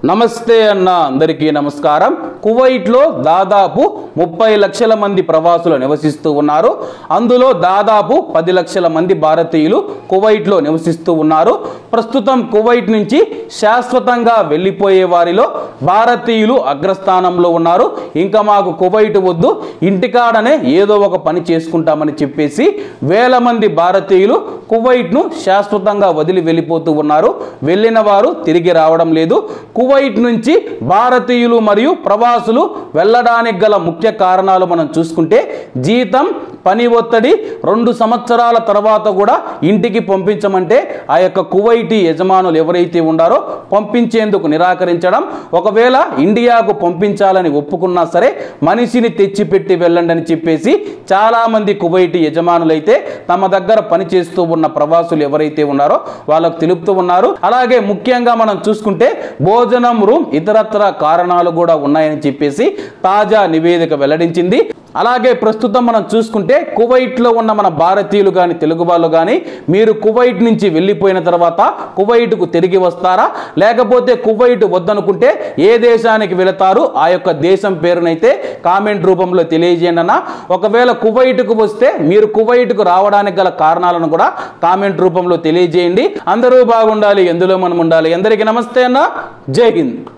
నమస్తే అన్న అందరికీ నమస్కారం కువైట్లో దాదాపు ముప్పై లక్షల మంది ప్రవాసులు నివసిస్తూ ఉన్నారు అందులో దాదాపు పది లక్షల మంది భారతీయులు కువైట్లో నివసిస్తూ ఉన్నారు ప్రస్తుతం కువైట్ నుంచి శాశ్వతంగా వెళ్ళిపోయే వారిలో భారతీయులు అగ్రస్థానంలో ఉన్నారు ఇంకా మాకు కువైట్ వద్దు ఇంటికాడనే ఏదో ఒక పని చేసుకుంటామని చెప్పేసి వేల మంది భారతీయులు కువైట్ను శాశ్వతంగా వదిలి వెళ్ళిపోతూ ఉన్నారు వెళ్ళిన వారు తిరిగి రావడం లేదు కువైట్ నుంచి భారతీయులు మరియు ప్రవాసులు వెళ్ళడానికి గల ముఖ్య కారణాలు మనం చూసుకుంటే జీతం పని ఒత్తిడి రెండు సంవత్సరాల తర్వాత కూడా ఇంటికి పంపించమంటే ఆ యొక్క కువైటీ యజమానులు ఎవరైతే ఉండారో పంపించేందుకు నిరాకరించడం ఒకవేళ ఇండియాకు పంపించాలని ఒప్పుకున్నా సరే మనిషిని తెచ్చిపెట్టి వెళ్ళండి అని చెప్పేసి చాలామంది కువైటీ యజమానులైతే తమ దగ్గర పని చేస్తూ ఉన్న ప్రవాసులు ఎవరైతే ఉన్నారో వాళ్ళకు తెలుపుతూ ఉన్నారు అలాగే ముఖ్యంగా మనం చూసుకుంటే భోజనం రూమ్ ఇతరత్ర కారణాలు కూడా ఉన్నాయని చెప్పేసి తాజా నివేదిక వెల్లడించింది అలాగే ప్రస్తుతం మనం చూసుకుంటే కువైట్లో ఉన్న మన భారతీయులు కానీ తెలుగు వాళ్ళు కానీ మీరు కువైట్ నుంచి వెళ్ళిపోయిన తర్వాత కువైట్కు తిరిగి వస్తారా లేకపోతే కువైట్ వద్దనుకుంటే ఏ దేశానికి వెళతారు ఆ యొక్క దేశం పేరునైతే కామెంట్ రూపంలో తెలియజేయండి అన్న ఒకవేళ కువైట్కు వస్తే మీరు కువైట్కు రావడానికి గల కారణాలను కూడా కామెంట్ రూపంలో తెలియజేయండి అందరూ బాగుండాలి ఎందులో మనం ఉండాలి అందరికీ నమస్తే అన్న జై హింద్